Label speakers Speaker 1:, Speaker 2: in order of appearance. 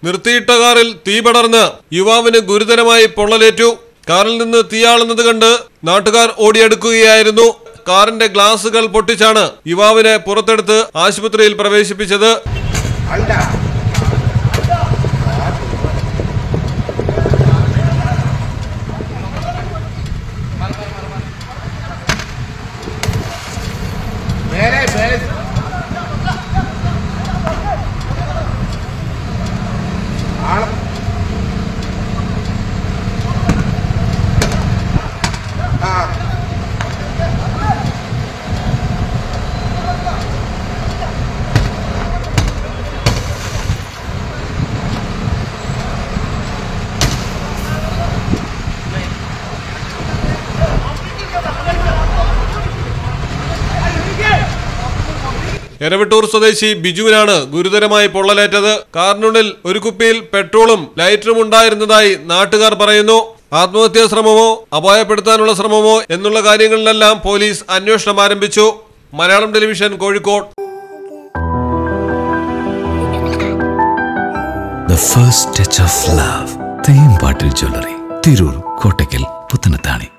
Speaker 1: നിർത്തിയിട്ട കാറിൽ തീ പടർന്ന് യുവാവിന് ഗുരുതരമായി പൊള്ളലേറ്റു കാറിൽ നിന്ന് തീയാളുന്നത് കണ്ട് നാട്ടുകാർ ഓടിയെടുക്കുകയായിരുന്നു കാറിന്റെ ഗ്ലാസുകൾ പൊട്ടിച്ചാണ് യുവാവിനെ പുറത്തെടുത്ത് ആശുപത്രിയിൽ പ്രവേശിപ്പിച്ചത്
Speaker 2: മേലെ മേലെ ആള് ആ
Speaker 1: എരവിട്ടൂർ സ്വദേശി ബിജുവിനാണ് ഗുരുതരമായി പൊള്ളലേറ്റത് കാറിനുള്ളിൽ ഒരു കുപ്പിയിൽ പെട്രോളും ലൈറ്ററും ഉണ്ടായിരുന്നതായി നാട്ടുകാർ പറയുന്നു ആത്മഹത്യാ ശ്രമമോ അപായപ്പെടുത്താനുള്ള ശ്രമമോ എന്നുള്ള കാര്യങ്ങളിലെല്ലാം പോലീസ് അന്വേഷണം ആരംഭിച്ചു Malayalam television Kozhikode
Speaker 3: The first touch of love. Thembattil jewellery Tirur Kottakkal Puthanathani